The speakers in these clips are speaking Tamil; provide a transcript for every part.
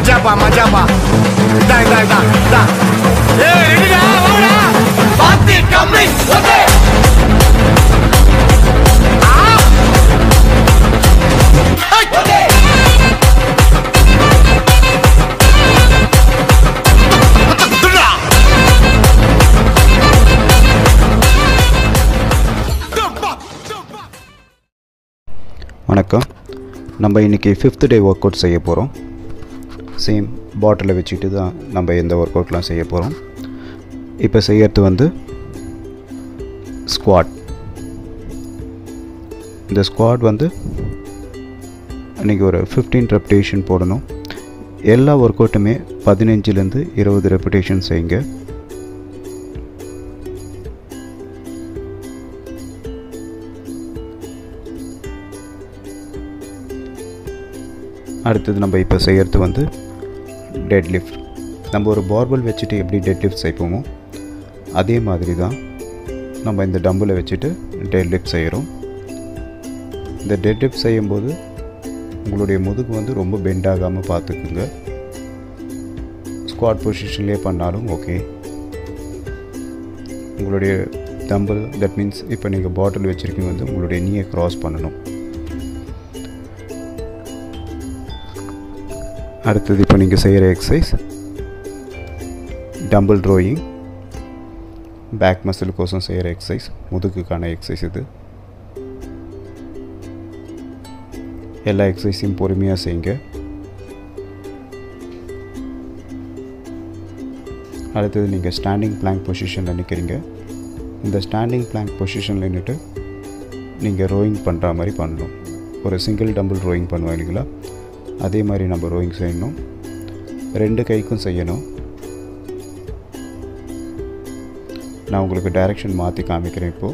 மச்சாப்பா மச்சாப்பா இதா இதா இதா இதா ஏய் ரெடிடா வாடா பாத்தி கம்மி ஓகே வணக்கம் நம்ம இன்றைக்கி ஃபிஃப்த் டே ஒர்க் அவுட் செய்ய போகிறோம் சேம் பாட்டிலை வச்சுட்டு தான் நம்ம எந்த ஒர்க் அவுட்லாம் செய்ய போகிறோம் இப்போ செய்யறது வந்து ஸ்குவாட் இந்த ஸ்குவாட் வந்து இன்றைக்கி ஒரு ஃபிஃப்டீன் ரெப்டேஷன் போடணும் எல்லா ஒர்க் அவுட்டுமே பதினஞ்சுலேருந்து இருபது ரெப்புடேஷன் செய்யுங்க அடுத்தது நம்ம இப்போ செய்கிறது வந்து டெட் லிஃப்ட் நம்ம ஒரு பார்பல் வச்சுட்டு எப்படி டெட் லிஃப்ட் செய்வோமோ அதே மாதிரி தான் நம்ம இந்த டம்பிளை வச்சுட்டு டெட் லிஃப்ட் செய்கிறோம் இந்த டெட் லிஃப்ட் செய்யும்போது உங்களுடைய முதுகு வந்து ரொம்ப பெண்ட் ஆகாமல் பார்த்துக்குங்க ஸ்குவாட் பொசிஷன்லேயே பண்ணாலும் ஓகே உங்களுடைய டம்பிள் தட் மீன்ஸ் இப்போ நீங்கள் பாட்டில் வச்சுருக்கீங்க வந்து உங்களுடைய நீயை க்ராஸ் பண்ணணும் அடுத்தது இப்போ நீங்கள் செய்கிற எக்ஸசைஸ் டம்பிள் ட்ரோயிங் பேக் மசில் கோசம் செய்கிற எக்ஸசைஸ் முதுகுக்கான எக்ஸசைஸ் இது எல்லா எக்ஸசைஸையும் பொறுமையாக செய்யுங்க அடுத்தது நீங்கள் ஸ்டாண்டிங் பிளாங்க் பொசிஷனில் நிற்கிறீங்க இந்த ஸ்டாண்டிங் பிளாங்க் பொசிஷனில் நின்றுட்டு நீங்கள் ரோயிங் பண்ணுற மாதிரி பண்ணணும் ஒரு சிங்கிள் டம்பிள் ரோயிங் பண்ணுவோம் இல்லைங்களா அதே மாதிரி நம்ம ரோயிங் செய்யணும் ரெண்டு கைக்கும் செய்யணும் நான் உங்களுக்கு டைரெக்ஷன் மாற்றி காமிக்கிறேன் இப்போது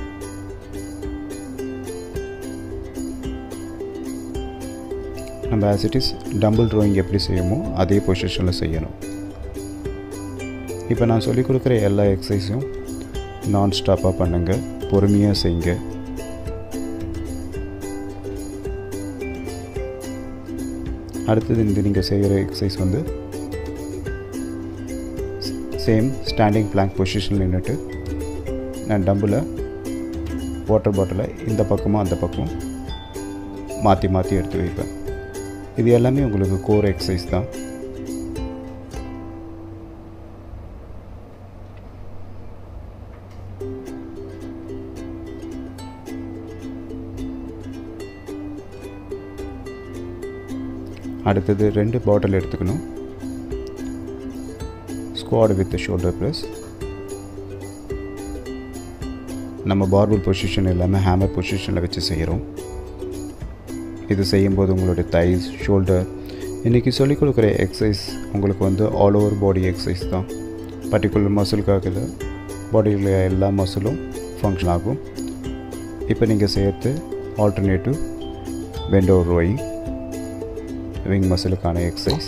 நம்ம ஆஸ் இட் இஸ் டம்பிள் ட்ராயிங் எப்படி செய்யுமோ அதே பொசிஷனில் செய்யணும் இப்போ நான் சொல்லிக் கொடுக்குற எல்லா எக்ஸசைஸும் நான் ஸ்டாப்பாக பண்ணுங்கள் பொறுமையாக செய்யுங்க அடுத்தது இந்த நீங்கள் செய்கிற எக்ஸசைஸ் வந்து சேம் ஸ்டாண்டிங் பிளாங்க் பொசிஷனில் நின்றுட்டு நான் டம்பில் வாட்டர் பாட்டிலை இந்த பக்கமும் அந்த பக்கமும் மாற்றி மாற்றி எடுத்து வைப்பேன் இது எல்லாமே உங்களுக்கு கோர் எக்ஸசைஸ் தான் அடுத்தது ரெண்டு பாட்டில் எடுத்துக்கணும் ஸ்குவாட் வித் ஷோல்டர் ப்ரெஸ் நம்ம பார்பல் பொசிஷன் எல்லாமே ஹேமர் பொசிஷனில் வச்சு செய்கிறோம் இது செய்யும்போது உங்களுடைய தைஸ் ஷோல்டர் இன்றைக்கி சொல்லிக் கொடுக்குற எக்ஸசைஸ் உங்களுக்கு வந்து ஆல் ஓவர் பாடி எக்ஸசைஸ் தான் பர்டிகுலர் மசிலுக்காக இல்லை பாடியில் எல்லா மசிலும் ஃபங்க்ஷன் ஆகும் இப்போ நீங்கள் செய்யறது ஆல்டர்னேட்டிவ் பெண்டோ ரோயிங் விங் மசிலுக்கான எக்ஸசைஸ்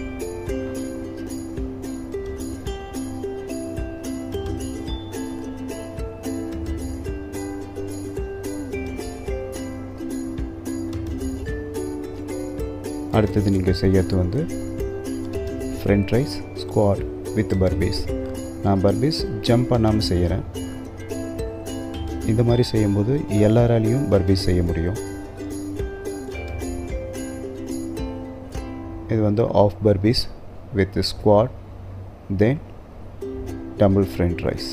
அடுத்தது நீங்கள் செய்யறது வந்து front raise squat with burpees நான் பர்பீஸ் ஜம்ப் பண்ணாமல் செய்கிறேன் இந்த மாதிரி செய்யும்போது எல்லாராலையும் பர்பீஸ் செய்ய முடியும் இது வந்து half burpees with squat then dumbbell front raise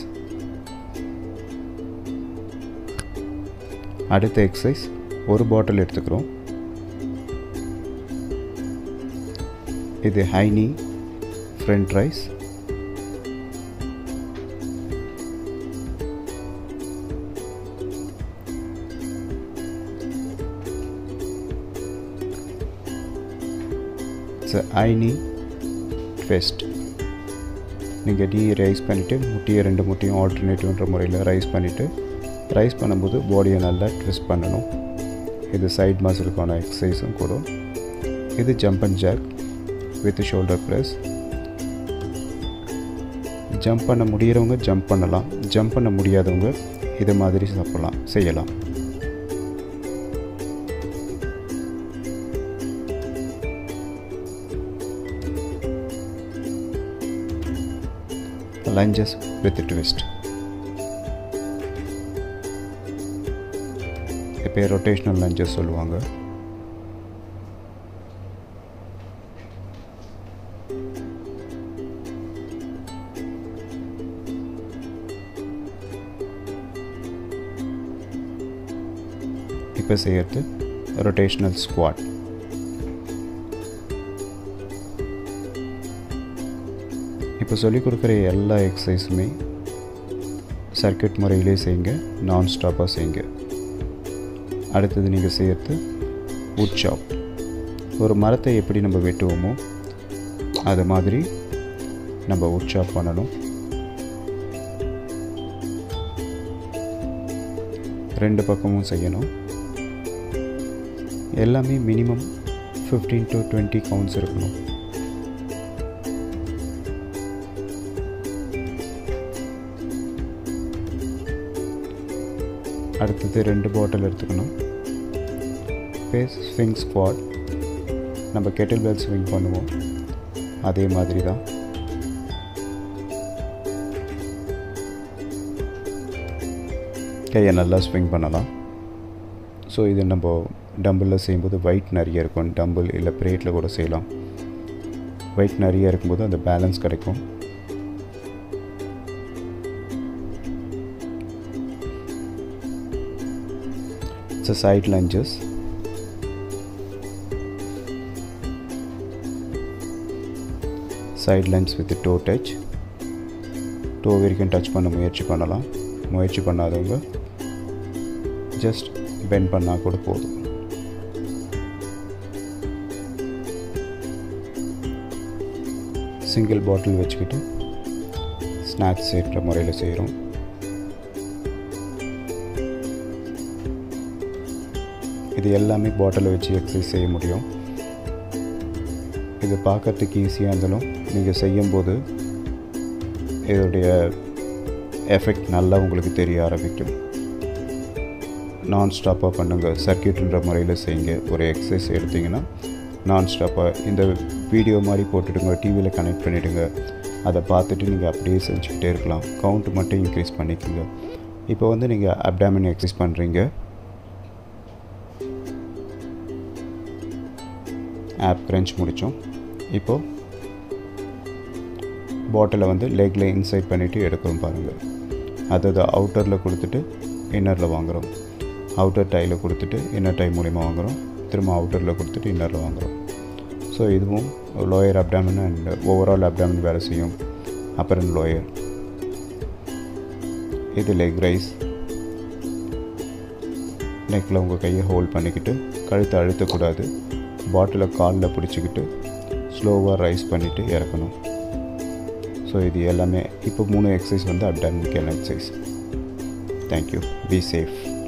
அடுத்த எக்ஸசைஸ் ஒரு பாட்டில் எடுத்துக்கிறோம் இது ஹைனி ஃப்ரண்ட் ரைஸ் இட்ஸ் ஐனி ஃபெஸ்ட் நீங்கள் டீ ரைஸ் பண்ணிவிட்டு முட்டையை ரெண்டு முட்டையும் ஆல்டர்னேட்டிவ்ன்ற முறையில் ரைஸ் பண்ணிவிட்டு ரைஸ் பண்ணும்போது பாடியை நல்லா ட்விஸ்ட் பண்ணணும் இது சைட் மசிலுக்கான எக்ஸசைஸும் கூட இது jump and jack with shoulder press jump பண்ண முடிகிறவங்க ஜம்ப் பண்ணலாம் ஜம்ப் பண்ண முடியாதவங்க இது மாதிரி சாப்பிடலாம் செய்யலாம் லஞ்சஸ் வித் ட்விஸ்ட் இப்போ ரொட்டேஷ்னல் லஞ்சஸ் சொல்லுவாங்க இப்போ செய்யறது ரொட்டேஷ்னல் ஸ்குவாட் இப்போ சொல்லிக் கொடுக்குற எல்லா எக்ஸசைஸுமே சர்க்கியூட் முறையிலே செய்யுங்க நான் ஸ்டாப்பாக செய்யுங்க அடுத்தது நீங்கள் செய்யறது wood chop ஒரு மரத்தை எப்படி நம்ம வெட்டுவோமோ அது மாதிரி நம்ம wood chop பண்ணணும் ரெண்டு பக்கமும் செய்யணும் எல்லாமே minimum fifteen to twenty counts இருக்கணும் அடுத்தது ரெண்டு பாட்டில் எடுத்துக்கணும் ஃபேஸ் ஸ்விங் ஸ்குவாட் நம்ம கெட்டில் பெல் ஸ்விங் பண்ணுவோம் அதே மாதிரி தான் கையை நல்லா ஸ்விங் பண்ணலாம் ஸோ இது நம்ம டம்பிளில் செய்யும்போது வெயிட் நிறைய இருக்கும் டம்பிள் இல்லை பிரேட்டில் கூட செய்யலாம் வெயிட் நிறைய இருக்கும்போது அந்த பேலன்ஸ் கிடைக்கும் So side lunges. Side lunges with toe touch toe வரைக்கும் டச் பண்ண முயற்சி பண்ணலாம் முயற்சி பண்ணாதவங்க ஜஸ்ட் பெண்ட் பண்ணால் கூட போதும் சிங்கிள் பாட்டில் வச்சுக்கிட்டு ஸ்நாக்ஸ் ஏற்ற முறையில் செய்கிறோம் இது எல்லாமே பாட்டிலில் வச்சு எக்ஸசைஸ் செய்ய முடியும் இது பார்க்கறதுக்கு ஈஸியாக இருந்தாலும் நீங்கள் செய்யும்போது இதோடைய எஃபெக்ட் நல்லா உங்களுக்கு தெரிய ஆரம்பிக்கும் நான் ஸ்டாப்பாக பண்ணுங்கள் சர்க்கியூட்ன்ற முறையில் செய்யுங்க ஒரு எக்ஸசைஸ் எடுத்திங்கன்னா நான் ஸ்டாப்பாக இந்த வீடியோ மாதிரி போட்டுடுங்க டிவியில் கனெக்ட் பண்ணிவிடுங்க அதை பார்த்துட்டு நீங்கள் அப்படியே செஞ்சுக்கிட்டே இருக்கலாம் கவுண்ட் மட்டும் இன்க்ரீஸ் பண்ணிக்கோங்க இப்போ வந்து நீங்கள் அப்டாமின் எக்ஸசைஸ் பண்ணுறீங்க ஆப் க்ரன்ச் முடித்தோம் இப்போது பாட்டிலை வந்து லெக்கில் இன்சைட் பண்ணிவிட்டு எடுக்கிறோம் பாருங்கள் அதாவது அவுட்டரில் கொடுத்துட்டு இன்னரில் வாங்குகிறோம் அவுட்டர் டையில் கொடுத்துட்டு இன்னர் டை மூலிமா வாங்குகிறோம் திரும்ப அவுட்டரில் கொடுத்துட்டு இன்னரில் வாங்குகிறோம் ஸோ இதுவும் lower abdomen and overall abdomen வேலை செய்யும் அப்புறம் லோயர் இது லெக் ரைஸ் நெக்கில் உங்கள் கையை ஹோல்ட் பண்ணிக்கிட்டு கழுத்தை அழுத்தக்கூடாது பாட்டிலை காலில் பிடிச்சிக்கிட்டு ஸ்லோவாக ரைஸ் பண்ணிவிட்டு இறக்கணும் ஸோ இது எல்லாமே இப்போ மூணு எக்ஸசைஸ் வந்து abdominal exercise thank you be safe